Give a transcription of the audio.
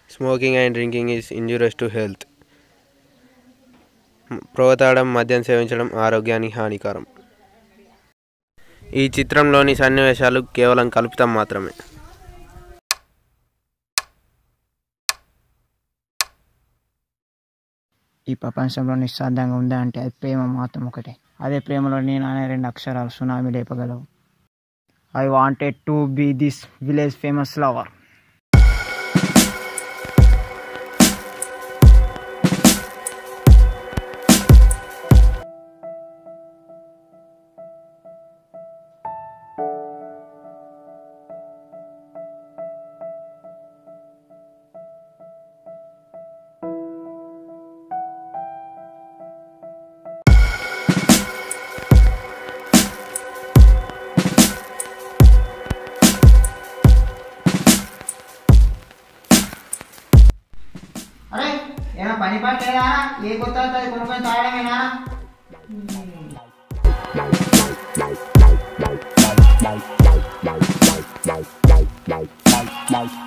Smoking and drinking is injurious to health ప్రోతాడం మద్యం సేవించడం ఆరోగ్యానికి హానికరం ఈ చిత్రంలోని సన్నివేశాలు కేవలం కల్పితం మాత్రమే ఈ ప్రపంచంలో నిస్సార్థంగా ఉందా అంటే అది ప్రేమ మాత్రం ఒకటే అదే ప్రేమలో నేను అనే రెండు అక్షరాలు సునామీ లేపగలవు I wanted to be this village famous lover అరే ఏమైనా పని పట్టలేదా లేకపోతే అది కొనుక్కొని తాగడమేనా Bye.